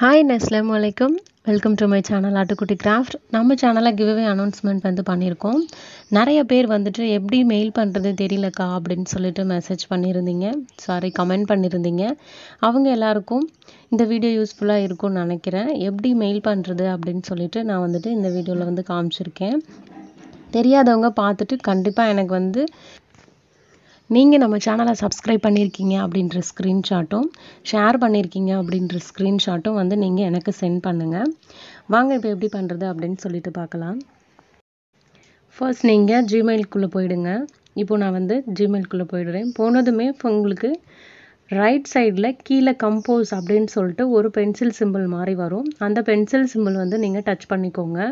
hi அஸ்ஸலாமு அலைக்கும் welcome to my channel ஆட்டுக்குட்டி கிராஃப்ட் நம்ம சேனலில் கிவ்அவே அனௌன்ஸ்மெண்ட் வந்து பண்ணியிருக்கோம் நிறைய பேர் வந்துட்டு எப்படி மெயில் பண்ணுறது தெரியலக்கா அப்படின்னு சொல்லிட்டு மெசேஜ் பண்ணியிருந்தீங்க சாரி கமெண்ட் பண்ணியிருந்தீங்க அவங்க எல்லாருக்கும் இந்த வீடியோ யூஸ்ஃபுல்லாக இருக்கும்னு நினைக்கிறேன் எப்படி மெயில் பண்ணுறது அப்படின்னு சொல்லிட்டு நான் வந்துட்டு இந்த வீடியோவில் வந்து காமிச்சிருக்கேன் தெரியாதவங்க பார்த்துட்டு கண்டிப்பாக எனக்கு வந்து நீங்கள் நம்ம சேனலை சப்ஸ்கிரைப் பண்ணியிருக்கீங்க அப்படின்ற ஸ்க்ரீன்ஷாட்டும் ஷேர் பண்ணியிருக்கீங்க அப்படின்ற ஸ்க்ரீன்ஷாட்டும் வந்து நீங்கள் எனக்கு சென்ட் பண்ணுங்கள் வாங்க இப்போ எப்படி பண்ணுறது அப்படின்னு சொல்லிட்டு பார்க்கலாம் ஃபர்ஸ்ட் நீங்கள் ஜிமெயிலுக்குள்ளே போயிடுங்க இப்போ நான் வந்து ஜிமெயிலுக்குள்ளே போயிடுறேன் போனதுமே இப்போ உங்களுக்கு ரைட் சைடில் கீழே கம்போஸ் அப்படின்னு சொல்லிட்டு ஒரு பென்சில் சிம்பிள் மாதிரி வரும் அந்த பென்சில் சிம்பிள் வந்து நீங்கள் டச் பண்ணிக்கோங்க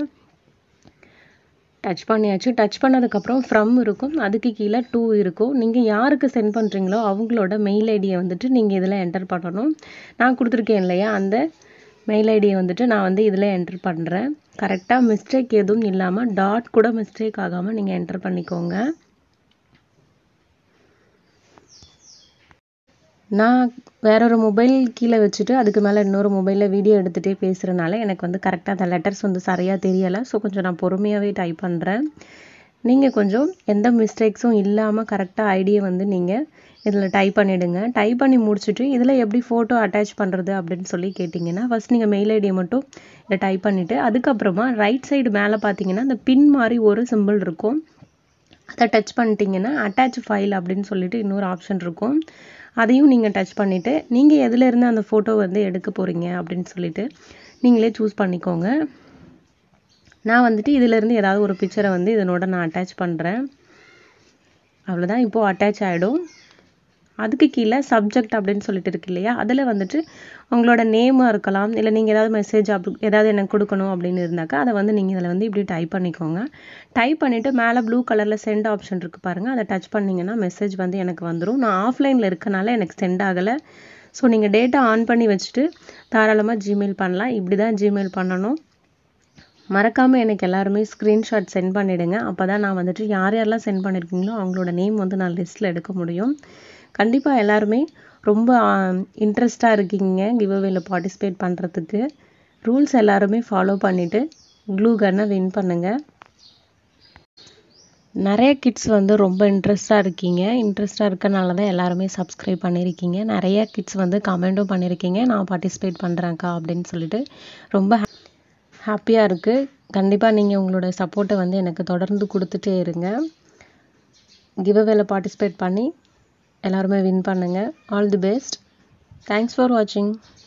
டச் பண்ணியாச்சு டச் பண்ணதுக்கப்புறம் ஃப்ரம் இருக்கும் அதுக்கு கீழே டூ இருக்கும் நீங்கள் யாருக்கு சென்ட் பண்ணுறீங்களோ அவங்களோட மெயில் ஐடியை வந்துட்டு நீங்கள் இதில் என்டர் பண்ணணும் நான் கொடுத்துருக்கேன் இல்லையா அந்த மெயில் ஐடியை வந்துட்டு நான் வந்து இதில் என்டர் பண்ணுறேன் கரெக்டாக மிஸ்டேக் எதுவும் இல்லாமல் டாட் கூட மிஸ்டேக் ஆகாமல் நீங்கள் என்டர் பண்ணிக்கோங்க நான் வேற ஒரு மொபைல் கீழே வச்சுட்டு அதுக்கு மேலே இன்னொரு மொபைலில் வீடியோ எடுத்துகிட்டே பேசுகிறனால எனக்கு வந்து கரெக்டாக அந்த லெட்டர்ஸ் வந்து சரியாக தெரியலை ஸோ கொஞ்சம் நான் பொறுமையாகவே டைப் பண்ணுறேன் நீங்கள் கொஞ்சம் எந்த மிஸ்டேக்ஸும் இல்லாமல் கரெக்டாக ஐடியை வந்து நீங்கள் இதில் டைப் பண்ணிவிடுங்க டைப் பண்ணி முடிச்சுட்டு இதில் எப்படி ஃபோட்டோ அட்டாச் பண்ணுறது அப்படின்னு சொல்லி கேட்டிங்கன்னா ஃபஸ்ட் நீங்கள் மெயில் ஐடியை மட்டும் இதை டைப் பண்ணிவிட்டு அதுக்கப்புறமா ரைட் சைடு மேலே பார்த்தீங்கன்னா அந்த பின் மாதிரி ஒரு சிம்பிள் இருக்கும் அதை டச் பண்ணிட்டீங்கன்னா அட்டாச் ஃபைல் அப்படின்னு சொல்லிட்டு இன்னொரு ஆப்ஷன் இருக்கும் அதையும் நீங்கள் டச் பண்ணிவிட்டு நீங்கள் எதுலேருந்து அந்த ஃபோட்டோ வந்து எடுக்க போகிறீங்க அப்படின்னு சொல்லிட்டு நீங்களே சூஸ் பண்ணிக்கோங்க நான் வந்துட்டு இதிலேருந்து ஏதாவது ஒரு பிக்சரை வந்து இதனோட நான் அட்டாச் பண்ணுறேன் அவ்வளோதான் இப்போது அட்டாச் ஆகிடும் அதுக்கு கீழே சப்ஜெக்ட் அப்படின்னு சொல்லிட்டு இருக்கு இல்லையா அதில் வந்துட்டு உங்களோட நேமாக இருக்கலாம் இல்லை நீங்கள் ஏதாவது மெசேஜ் அப்படி ஏதாவது எனக்கு கொடுக்கணும் அப்படின்னு இருந்தாக்கா அதை வந்து நீங்கள் இதில் வந்து இப்படி டைப் பண்ணிக்கோங்க டைப் பண்ணிவிட்டு மேலே ப்ளூ கலரில் சென்ட் ஆப்ஷன் இருக்குது பாருங்கள் அதை டச் பண்ணிங்கன்னா மெசேஜ் வந்து எனக்கு வந்துடும் நான் ஆஃப்லைனில் இருக்கனால எனக்கு சென்ட் ஆகலை ஸோ நீங்கள் டேட்டா ஆன் பண்ணி வச்சுட்டு தாராளமாக ஜிமெயில் பண்ணலாம் இப்படி தான் ஜிமெயில் பண்ணணும் மறக்காமல் எனக்கு எல்லாருமே ஸ்க்ரீன்ஷாட் சென்ட் பண்ணிவிடுங்க அப்போ தான் நான் வந்துட்டு யார் யாரெல்லாம் சென்ட் பண்ணியிருக்கீங்களோ அவங்களோட நேம் வந்து நான் லிஸ்ட்டில் எடுக்க முடியும் கண்டிப்பாக எல்லாருமே ரொம்ப இன்ட்ரெஸ்டாக இருக்கீங்க கிவ்அவேல பார்ட்டிசிபேட் பண்ணுறதுக்கு ரூல்ஸ் எல்லாருமே ஃபாலோ பண்ணிவிட்டு க்ளூ கன்னை வின் பண்ணுங்கள் நிறைய கிட்ஸ் வந்து ரொம்ப இன்ட்ரெஸ்டாக இருக்கீங்க இன்ட்ரெஸ்டாக இருக்கனால தான் எல்லாருமே சப்ஸ்கிரைப் பண்ணியிருக்கீங்க நிறைய கிட்ஸ் வந்து கமெண்ட்டும் பண்ணியிருக்கீங்க நான் பார்ட்டிசிபேட் பண்ணுறேன்க்கா அப்படின்னு சொல்லிட்டு ரொம்ப ஹாப்பியாக இருக்குது கண்டிப்பாக நீங்கள் உங்களோட சப்போர்ட்டை வந்து எனக்கு தொடர்ந்து கொடுத்துட்டே இருங்க கிவ்அவேல பார்ட்டிசிபேட் பண்ணி எல்லாருமே வின் பண்ணுங்கள் all the best thanks for வாட்சிங்